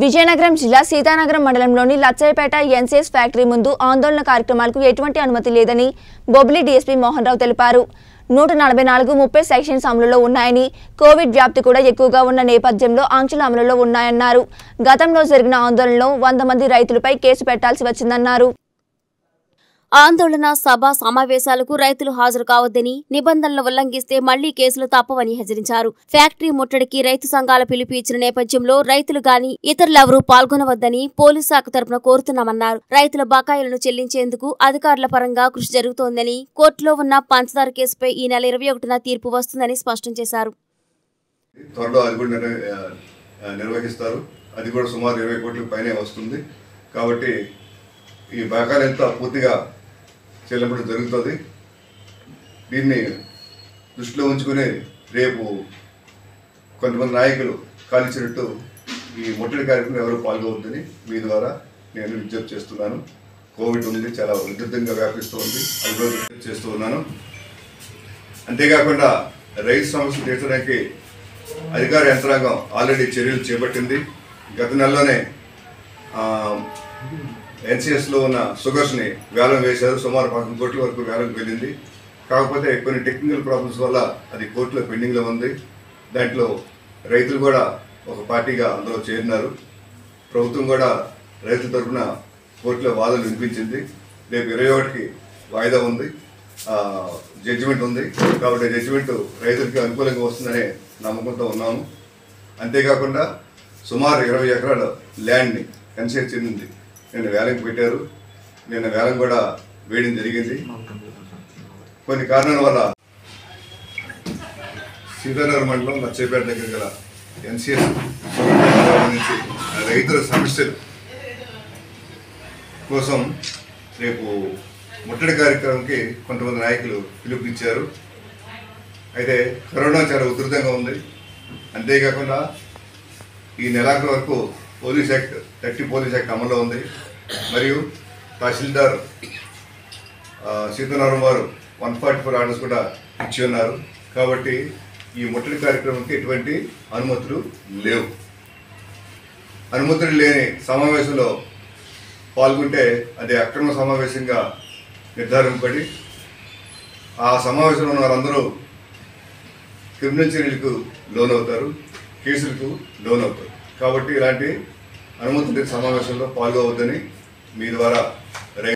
విజయనగరం జిల్లా సీతానగరం మండలంలోని లచ్చయ్యపేట NCS factory ముందు ఆందోళన కార్యక్రమాలకు ఎటువంటి అనుమతి లేదని బొబ్బిలి డీఎస్పీ మోహన్ రావు తెలిపారు నూట నలభై నాలుగు ముప్పై సెక్షన్స్ అమలులో ఉన్నాయని కోవిడ్ వ్యాప్తి కూడా ఎక్కువగా ఉన్న నేపథ్యంలో ఆంక్షలు అమలులో ఉన్నాయన్నారు గతంలో జరిగిన ఆందోళనలో వంద మంది రైతులపై కేసు పెట్టాల్సి వచ్చిందన్నారు ఆందోళన సభ సమావేశాలకు రైతులు హాజరు కావద్దని నిబంధనలు ఉల్లంఘిస్తే మళ్లీ కేసులు తప్పవని హెచ్చరించారు ఫ్యాక్టరీ ముట్టడికి రైతు సంఘాల పిలుపు ఇచ్చిన నేపథ్యంలో రైతులు గాని ఇతరులెవరూ పాల్గొనవద్దని పోలీసు శాఖ తరపున కోరుతున్నామన్నారు రైతుల బకాయిలను చెల్లించేందుకు అధికారుల పరంగా కృషి జరుగుతోందని కోర్టులో ఉన్న పంచదార కేసుపై ఈ నెల ఇరవై ఒకటిన తీర్పు వస్తుందని స్పష్టం చేశారు త్వరలో అది కూడా నిర్వ- ఆ, నిర్వహిస్తారు అది కూడా సుమారు ఇరవై కోట్ల పైనే వస్తుంది కాబట్టి ఈ బకాయిలంతా పూర్తిగా చెల్లింపడం జరుగుతుంది దీన్ని దృష్టిలో ఉంచుకుని రేపు కొంతమంది నాయకులు కాల్చినట్టు ఈ ముట్టడి కార్యక్రమం ఎవరు పాల్గొవద్దని మీ ద్వారా నేను విజ్ఞప్తి చేస్తున్నాను కోవిడ్ ఉంది చాలా ఉధృతంగా వ్యాపిస్తుంది అది కూడా విజ్ఞప్తి చేస్తూ ఉన్నాను అంతేకాకుండా రైతు సమస్యలు తీర్చడానికి అధికార యంత్రాంగం ఆల్రెడీ చర్యలు చేపట్టింది గత నెలలోనే ఎన్సిఎస్లో ఉన్న షుగర్స్ని వేలం వేశారు సుమారు పదకొండు కోట్ల వరకు వేలం వెళ్ళింది కాకపోతే కొన్ని టెక్నికల్ ప్రాబ్లమ్స్ వల్ల అది కోర్టులో పెండింగ్లో ఉంది దాంట్లో రైతులు కూడా ఒక పార్టీగా అందులో చేరినారు ప్రభుత్వం కూడా రైతుల తరఫున కోర్టులో వాదనలు వినిపించింది రేపు ఇరవై ఒకటికి వాయిదా ఉంది జడ్జిమెంట్ ఉంది కాబట్టి జడ్జిమెంట్ రైతులకి అనుకూలంగా వస్తుందనే నమ్మకంతో ఉన్నాము అంతేకాకుండా సుమారు ఇరవై ఎకరాల ల్యాండ్ని కన్సెట్ చెందింది నిన్న వేలంకి పెట్టారు నిన్న వేలం కూడా వేయడం జరిగింది కొన్ని కారణాల వల్ల సీతానగర్ మండలం లచ్చపేట దగ్గర గల ఎన్సిఎస్ సంబంధించి రైతుల సమస్యలు కోసం రేపు ముట్టడి కార్యక్రమంకి కొంతమంది నాయకులు పిలుపునిచ్చారు అయితే కరోనా చాలా ఉధృతంగా ఉంది అంతేకాకుండా ఈ నెలాఖరు వరకు police act thirty police act అమల్లో ఉంది మరియు తహసీల్దార్ ఆ, సీతారాం వారు వన్ ఫార్టీ ఫోర్ ఆర్డర్స్ కూడా ఇచ్చి ఉన్నారు కాబట్టి ఈ ముట్టడి కార్యక్రమంకి ఎటువంటి అనుమతులు లేవు అనుమతులు లేని సమావేశంలో పాల్గొంటే అది అక్రమ సమావేశంగా నిర్ధారింపబడి ఆ సమావేశంలో ఉన్న వారందరూ క్రిమినల్ చర్యలకు లోనవుతారు కేసులకు లోనవుతారు కాబట్టి ఇలాంటి అనుమతి లేని సమావేశంలో పాల్గొవద్దని మీ ద్వారా